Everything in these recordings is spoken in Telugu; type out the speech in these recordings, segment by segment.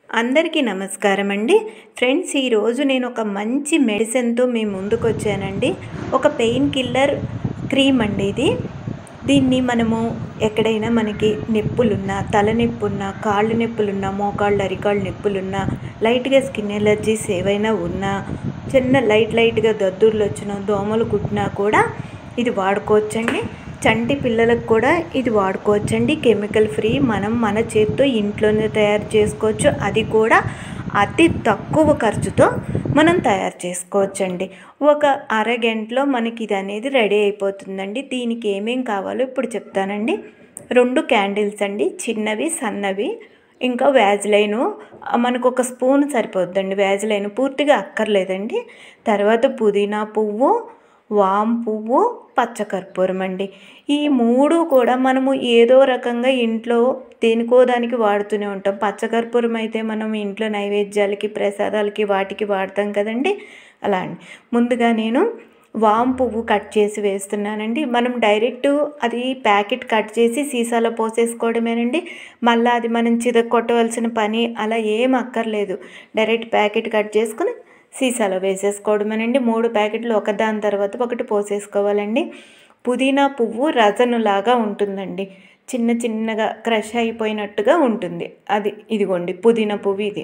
అందరికీ నమస్కారం అండి ఫ్రెండ్స్ ఈరోజు నేను ఒక మంచి మెడిసిన్తో మీ ముందుకు వచ్చానండి ఒక పెయిన్ కిల్లర్ క్రీమ్ అండి ఇది దీన్ని మనము ఎక్కడైనా మనకి నొప్పులున్నా తలనొప్పున్నా కాళ్ళు నొప్పులున్నా మోకాళ్ళు అరికాళ్ళు నొప్పులున్నా లైట్గా స్కిన్ ఎలర్జీస్ ఏవైనా ఉన్నా చిన్న లైట్ లైట్గా దద్దుర్లు వచ్చినా దోమలు కుట్టినా కూడా ఇది వాడుకోవచ్చండి చంటి పిల్లలకు కూడా ఇది వాడుకోవచ్చండి కెమికల్ ఫ్రీ మనం మన చేతితో ఇంట్లోనే తయారు చేసుకోవచ్చు అది కూడా అతి తక్కువ ఖర్చుతో మనం తయారు చేసుకోవచ్చండి ఒక అరగంటలో మనకి ఇది అనేది రెడీ అయిపోతుందండి దీనికి ఏమేం కావాలో ఇప్పుడు చెప్తానండి రెండు క్యాండిల్స్ అండి చిన్నవి సన్నవి ఇంకా వ్యాజ్లైను మనకు ఒక స్పూన్ సరిపోద్దండి వ్యాజ్లైన్ పూర్తిగా అక్కర్లేదండి తర్వాత పుదీనా పువ్వు వామ్ పువ్వు పచ్చకర్పూరం అండి ఈ మూడు కూడా మనము ఏదో రకంగా ఇంట్లో దేనికో దానికి వాడుతూనే ఉంటాం పచ్చకర్పూరం అయితే మనం ఇంట్లో నైవేద్యాలకి ప్రసాదాలకి వాటికి వాడతాం కదండి అలా అండి ముందుగా నేను వామ్ పువ్వు కట్ చేసి వేస్తున్నానండి మనం డైరెక్ట్ అది ప్యాకెట్ కట్ చేసి సీసాలో పోసేసుకోవడమేనండి మళ్ళీ అది మనం చిదకొట్టవలసిన పని అలా ఏం అక్కర్లేదు డైరెక్ట్ ప్యాకెట్ కట్ చేసుకుని సీసాలో వేసేసుకోవడమేనండి మూడు ప్యాకెట్లు ఒకదాని తర్వాత ఒకటి పోసేసుకోవాలండి పుదీనా పువ్వు రజనులాగా ఉంటుందండి చిన్న చిన్నగా క్రష్ అయిపోయినట్టుగా ఉంటుంది అది ఇదిగోండి పుదీనా పువ్వు ఇది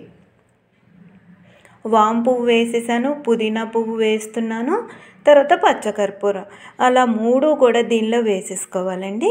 వామ్ పువ్వు వేసేసాను పుదీనా పువ్వు వేస్తున్నాను తర్వాత పచ్చకర్పూరం అలా మూడు కూడా దీనిలో వేసేసుకోవాలండి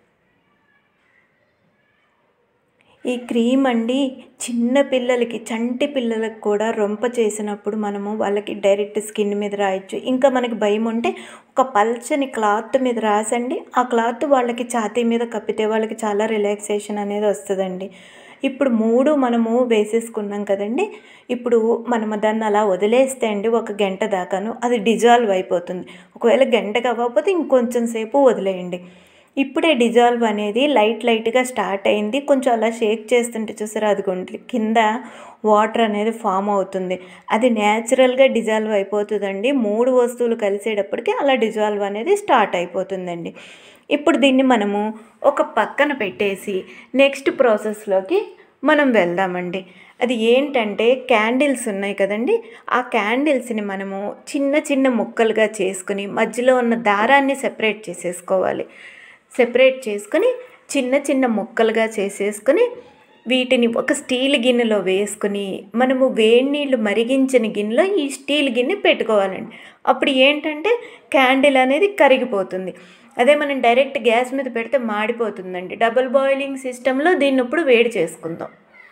ఈ క్రీమ్ అండి చిన్న పిల్లలకి చంటి పిల్లలకు కూడా రొంప చేసినప్పుడు మనము వాళ్ళకి డైరెక్ట్ స్కిన్ మీద రాయొచ్చు ఇంకా మనకి భయం ఉంటే ఒక పల్చని క్లాత్ మీద రాసండి ఆ క్లాత్ వాళ్ళకి ఛాతీ మీద కప్పితే వాళ్ళకి చాలా రిలాక్సేషన్ అనేది వస్తుందండి ఇప్పుడు మూడు మనము వేసేసుకున్నాం కదండి ఇప్పుడు మనము దాన్ని అలా వదిలేస్తే అండి ఒక గంట దాకాను అది డిజాల్వ్ అయిపోతుంది ఒకవేళ గంటకు అవ్వకపోతే ఇంకొంచెం సేపు వదిలేయండి ఇప్పుడే డిజాల్వ్ అనేది లైట్ లైట్గా స్టార్ట్ అయింది కొంచెం అలా షేక్ చేస్తుంటే చూసారా అదిగోండి కింద వాటర్ అనేది ఫామ్ అవుతుంది అది న్యాచురల్గా డిజాల్వ్ అయిపోతుందండి మూడు వస్తువులు కలిసేటప్పటికి అలా డిజాల్వ్ అనేది స్టార్ట్ అయిపోతుందండి ఇప్పుడు దీన్ని మనము ఒక పక్కన పెట్టేసి నెక్స్ట్ ప్రాసెస్లోకి మనం వెళ్దామండి అది ఏంటంటే క్యాండిల్స్ ఉన్నాయి కదండి ఆ క్యాండిల్స్ని మనము చిన్న చిన్న ముక్కలుగా చేసుకుని మధ్యలో ఉన్న దారాన్ని సెపరేట్ చేసేసుకోవాలి సెపరేట్ చేసుకొని చిన్న చిన్న ముక్కలుగా చేసేసుకొని వీటిని ఒక స్టీల్ గిన్నెలో వేసుకుని మనము వేడి నీళ్ళు మరిగించిన గిన్నెలో ఈ స్టీల్ గిన్నె పెట్టుకోవాలండి అప్పుడు ఏంటంటే క్యాండిల్ అనేది కరిగిపోతుంది అదే మనం డైరెక్ట్ గ్యాస్ మీద పెడితే మాడిపోతుందండి డబుల్ బాయిలింగ్ సిస్టంలో దీన్ని ఇప్పుడు వేడి చేసుకుందాం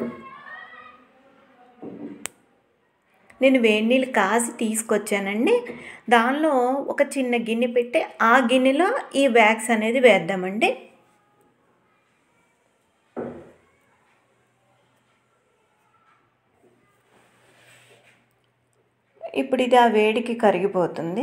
నేను వేడి నీళ్ళు కాసి తీసుకొచ్చానండి దానిలో ఒక చిన్న గిన్నె పెట్టి ఆ గిన్నెలో ఈ వ్యాక్స్ అనేది వేద్దామండి ఇప్పుడు ఇది ఆ వేడికి కరిగిపోతుంది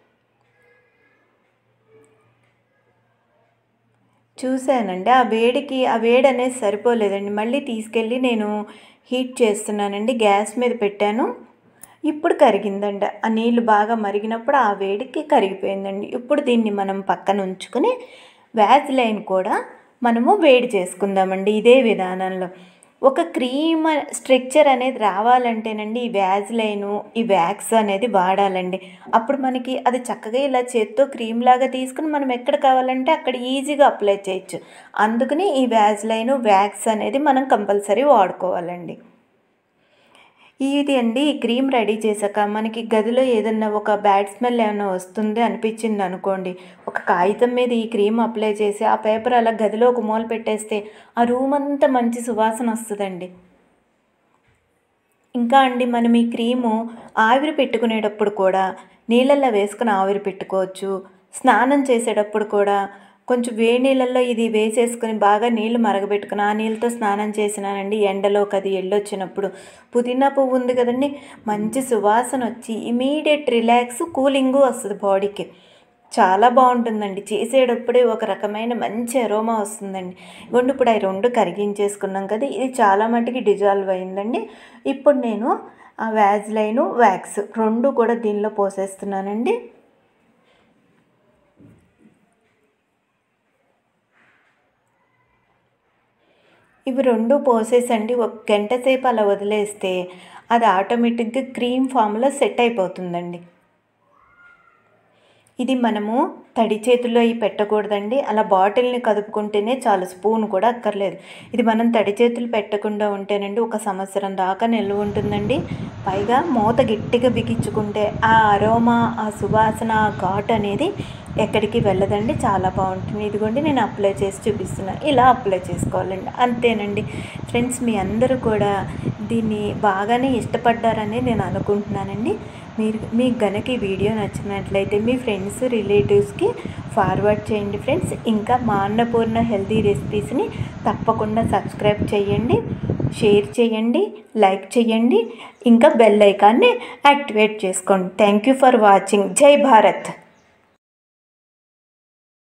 చూశానండి ఆ వేడికి ఆ వేడి అనేది సరిపోలేదండి మళ్ళీ తీసుకెళ్ళి నేను హీట్ చేస్తున్నానండి గ్యాస్ మీద పెట్టాను ఇప్పుడు కరిగిందండి ఆ నీళ్ళు బాగా మరిగినప్పుడు ఆ వేడికి కరిగిపోయిందండి ఇప్పుడు దీన్ని మనం పక్కన ఉంచుకొని వ్యాజ్లైన్ కూడా మనము వేడి చేసుకుందామండి ఇదే విధానంలో ఒక క్రీమ్ స్ట్రక్చర్ అనేది రావాలంటేనండి ఈ వ్యాజ్లైను ఈ వ్యాక్స్ అనేది వాడాలండి అప్పుడు మనకి అది చక్కగా ఇలా చేత్తో క్రీమ్ లాగా తీసుకుని మనం ఎక్కడ కావాలంటే అక్కడ ఈజీగా అప్లై చేయొచ్చు అందుకని ఈ వ్యాజ్లైను వ్యాక్స్ అనేది మనం కంపల్సరీ వాడుకోవాలండి ఇది అండి ఈ క్రీమ్ రెడీ చేశాక మనకి గదిలో ఏదన్నా ఒక బ్యాడ్ స్మెల్ ఏమైనా వస్తుంది అనిపించింది అనుకోండి ఒక కాగితం మీద ఈ క్రీమ్ అప్లై చేసి ఆ పేపర్ అలా గదిలో ఒక మూల పెట్టేస్తే ఆ రూమ్ అంతా మంచి సువాసన వస్తుందండి ఇంకా అండి మనం ఈ క్రీము ఆవిరి పెట్టుకునేటప్పుడు కూడా నీళ్ళల్లో వేసుకుని ఆవిరి పెట్టుకోవచ్చు స్నానం చేసేటప్పుడు కూడా కొంచెం వేడి నీళ్ళల్లో ఇది వేసేసుకొని బాగా నీళ్ళు మరగబెట్టుకుని ఆ నీళ్ళతో స్నానం చేసినానండి ఎండలోకి అది వెళ్ళొచ్చినప్పుడు పుదీనా పువ్వు ఉంది కదండి మంచి సువాసన వచ్చి ఇమీడియట్ రిలాక్స్ కూలింగు వస్తుంది బాడీకి చాలా బాగుంటుందండి చేసేటప్పుడే ఒక రకమైన మంచి అరోమా వస్తుందండి ఇవ్వండి ఇప్పుడు అవి రెండు కరిగించేసుకున్నాం కదా ఇది చాలా మటుకి డిజాల్వ్ అయిందండి ఇప్పుడు నేను ఆ వ్యాజ్లైను వ్యాక్స్ రెండు కూడా దీనిలో పోసేస్తున్నానండి ఇవి రెండు పోసేసండి ఒక గంట సేపు అలా వదిలేస్తే అది ఆటోమేటిక్గా క్రీమ్ ఫామ్లో సెట్ అయిపోతుందండి ఇది మనము తడి చేతుల్లో అవి పెట్టకూడదండి అలా బాటిల్ని కదుపుకుంటేనే చాలు స్పూన్ కూడా అక్కర్లేదు ఇది మనం తడి చేతులు పెట్టకుండా ఉంటేనండి ఒక సంవత్సరం దాకా నిల్వ ఉంటుందండి పైగా మూత గట్టిగా బిగించుకుంటే ఆ అరోమా ఆ సువాసన ఆ ఘాట్ అనేది ఎక్కడికి వెళ్ళదండి చాలా బాగుంటుంది ఇదిగోండి నేను అప్లై చేసి చూపిస్తున్నాను ఇలా అప్లై చేసుకోవాలండి అంతేనండి ఫ్రెండ్స్ మీ అందరూ కూడా దీన్ని బాగానే ఇష్టపడ్డారని నేను అనుకుంటున్నానండి మీరు మీకు గనక ఈ వీడియో నచ్చినట్లయితే మీ ఫ్రెండ్స్ రిలేటివ్స్కి ఫార్వర్డ్ చేయండి ఫ్రెండ్స్ ఇంకా మా అన్నపూర్ణ హెల్తీ రెసిపీస్ని తప్పకుండా సబ్స్క్రైబ్ చేయండి షేర్ చేయండి లైక్ చేయండి ఇంకా బెల్ ఐకాన్ని యాక్టివేట్ చేసుకోండి థ్యాంక్ యూ ఫర్ వాచింగ్ జై భారత్